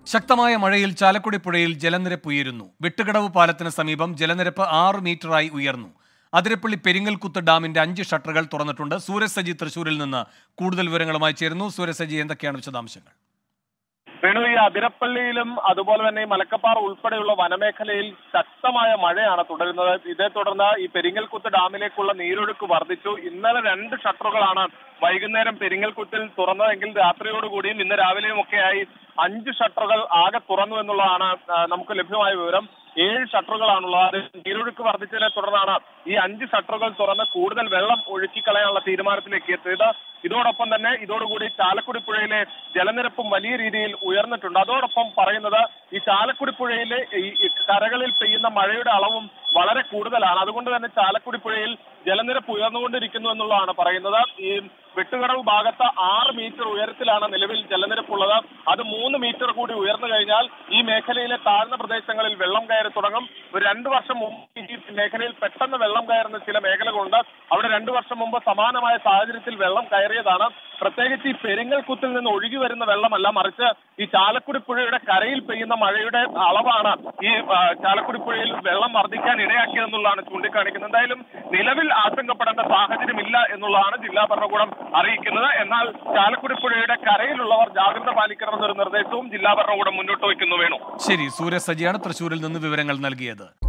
ശക്തമായ മഴയിൽ ചാലക്കുടി പുഴയിൽ ജലനിരപ്പ് ഉയരുന്നു വെട്ടുകടവ് പാലത്തിന് സമീപം ജലനിരപ്പ് ആറ് മീറ്ററായി ഉയർന്നു അതിരപ്പള്ളി പെരിങ്ങൽകുത്ത് ഡാമിന്റെ അഞ്ച് ഷട്ടറുകൾ തുറന്നിട്ടുണ്ട് സൂരജ് സജി തൃശൂരിൽ നിന്ന് കൂടുതൽ വിവരങ്ങളുമായി ചേരുന്നു സൂരജ് സജി എന്തൊക്കെയാണ് വിശദാംശങ്ങൾ വേണു ഈ അതിരപ്പള്ളിയിലും അതുപോലെ തന്നെ ഈ മലക്കപ്പാറ ഉൾപ്പെടെയുള്ള വനമേഖലയിൽ ശക്തമായ മഴയാണ് തുടരുന്നത് ഇതേ തുടർന്ന് ഈ പെരിങ്ങൽകുത്ത് ഡാമിലേക്കുള്ള നീരൊഴുക്ക് വർദ്ധിച്ചു ഇന്നലെ രണ്ട് ഷട്ടറുകളാണ് വൈകുന്നേരം പെരിങ്ങൽകുത്തിൽ തുറന്നതെങ്കിൽ രാത്രിയോടുകൂടിയും ഇന്ന് രാവിലെയും ഒക്കെയായി അഞ്ച് ഷട്ടറുകൾ ആകെ തുറന്നു എന്നുള്ളതാണ് ആ, നമുക്ക് ലഭ്യമായ വിവരം ഏഴ് ഷട്ടറുകളാണുള്ളത് അത് നീരൊഴുക്ക് വർദ്ധിച്ചതിനെ തുടർന്നാണ് ഈ അഞ്ച് ഷട്ടറുകൾ തുറന്ന് കൂടുതൽ വെള്ളം ഒഴുക്കിക്കളയാനുള്ള തീരുമാനത്തിലേക്ക് എത്തിയത് ഇതോടൊപ്പം തന്നെ ഇതോടുകൂടി ചാലക്കുടി പുഴയിലെ ജലനിരപ്പും വലിയ രീതിയിൽ ഉയർന്നിട്ടുണ്ട് അതോടൊപ്പം പറയുന്നത് ഈ ചാലക്കുടി പുഴയിലെ ഈ ഈ കരകളിൽ പെയ്യുന്ന മഴയുടെ അളവും വളരെ കൂടുതലാണ് അതുകൊണ്ട് തന്നെ ചാലക്കുടി പുഴയിൽ ജലനിരപ്പ് ഉയർന്നുകൊണ്ടിരിക്കുന്നു എന്നുള്ളതാണ് പറയുന്നത് ഈ വെട്ടുകടവ് ഭാഗത്ത് ആറ് മീറ്റർ ഉയരത്തിലാണ് നിലവിൽ ജലനിരപ്പുള്ളത് അത് മൂന്ന് മീറ്റർ കൂടി ഉയർന്നു കഴിഞ്ഞാൽ ഈ മേഖലയിലെ താഴ്ന്ന പ്രദേശങ്ങളിൽ വെള്ളം കയറി തുടങ്ങും ഒരു രണ്ടു വർഷം മുമ്പ് ഈ മേഖലയിൽ പെട്ടെന്ന് വെള്ളം കയറുന്ന ചില മേഖലകളുണ്ട് അവിടെ രണ്ടു വർഷം മുമ്പ് സമാനമായ സാഹചര്യത്തിൽ വെള്ളം കയറിയതാണ് പ്രത്യേകിച്ച് ഈ പെരിങ്ങൽകുത്തിൽ നിന്ന് ഒഴുകി വരുന്ന വെള്ളമല്ല മറിച്ച് ഈ ചാലക്കുടി പുഴയുടെ കരയിൽ പെയ്യുന്ന മഴയുടെ അളവാണ് ഈ ആ, ചാലക്കുടി പുഴയിൽ വെള്ളം വർദ്ധിക്കാൻ ഇടയാക്കിയതെന്നുള്ളതാണ് ചൂണ്ടിക്കാണിക്കുന്നത് എന്തായാലും നിലവിൽ ആശങ്കപ്പെടേണ്ട സാഹചര്യമില്ല എന്നുള്ളതാണ് ജില്ലാ ഭരണകൂടം അറിയിക്കുന്നത് എന്നാൽ ചാലക്കുടി പുഴയുടെ കരയിലുള്ളവർ ജാഗ്രത പാലിക്കണമെന്നൊരു നിർദ്ദേശവും ജില്ലാ ഭരണകൂടം മുന്നോട്ട് വയ്ക്കുന്നു വേണു ശരി സൂരജ് സജിയാണ് തൃശൂരിൽ നിന്ന് വിവരങ്ങൾ നൽകിയത്